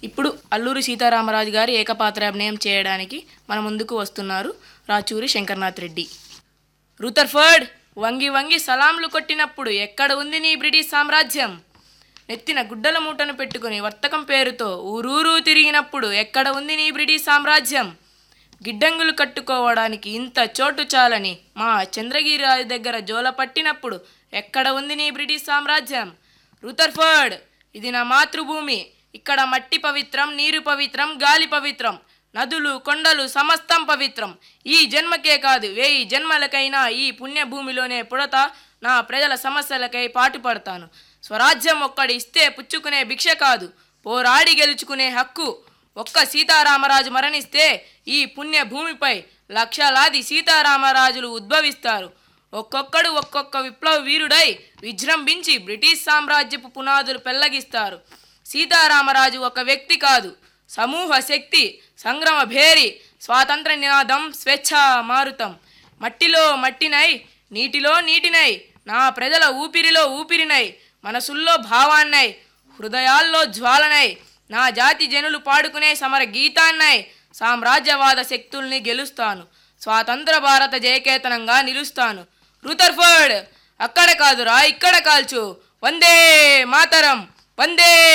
ఇప్పుడు అల్లూరి సీతారామరాజు గారి ఏకపాత్రాభినయం చేయడానికి మన ముందుకు వస్తున్నారు రాచూరి శంకర్నాథ్ రెడ్డి రూథర్ఫర్డ్ వంగి వంగి సలాంలు కొట్టినప్పుడు ఎక్కడ ఉంది నీ బ్రిటిష్ సామ్రాజ్యం నెత్తిన గుడ్డల మూటను పెట్టుకుని వర్తకం పేరుతో ఊరూరు తిరిగినప్పుడు ఎక్కడ ఉంది నీ బ్రిటిష్ సామ్రాజ్యం గిడ్డంగులు కట్టుకోవడానికి ఇంత చోటు చాలని మా చంద్రగిరి రాజు దగ్గర జోల పట్టినప్పుడు ఎక్కడ ఉంది నీ బ్రిటిష్ సామ్రాజ్యం రూథర్ఫర్డ్ ఇది నా మాతృభూమి ఇక్కడ మట్టి పవిత్రం నీరు పవిత్రం గాలి పవిత్రం నదులు కొండలు సమస్తం పవిత్రం ఈ జన్మకే కాదు వేయి జన్మలకైనా ఈ పుణ్యభూమిలోనే పుడతా నా ప్రజల సమస్యలకై పాటుపడతాను స్వరాజ్యం ఒక్కడి ఇస్తే పుచ్చుకునే భిక్ష కాదు పోరాడి గెలుచుకునే హక్కు ఒక్క సీతారామరాజు మరణిస్తే ఈ పుణ్య భూమిపై లక్షలాది సీతారామరాజులు ఉద్భవిస్తారు ఒక్కొక్కడు ఒక్కొక్క విప్లవ వీరుడై విజృంభించి బ్రిటిష్ సామ్రాజ్యపు పునాదులు పెల్లగిస్తారు సీతారామరాజు ఒక వ్యక్తి కాదు సమూహ శక్తి సంగ్రమ భేరి స్వాతంత్ర నినాదం స్వేచ్ఛ మారుతం మట్టిలో మట్టినై నీటిలో నీటినై నా ప్రజల ఊపిరిలో ఊపిరినై మనసుల్లో భావాన్నై హృదయాల్లో జ్వాలనై నా జాతి జనులు పాడుకునే సమర గీతాన్నై సామ్రాజ్యవాద శక్తుల్ని గెలుస్తాను స్వాతంత్ర భారత జయకేతనంగా నిలుస్తాను రూథర్ఫర్డ్ అక్కడ కాదురా ఇక్కడ కాల్చు వందే మాతరం వందే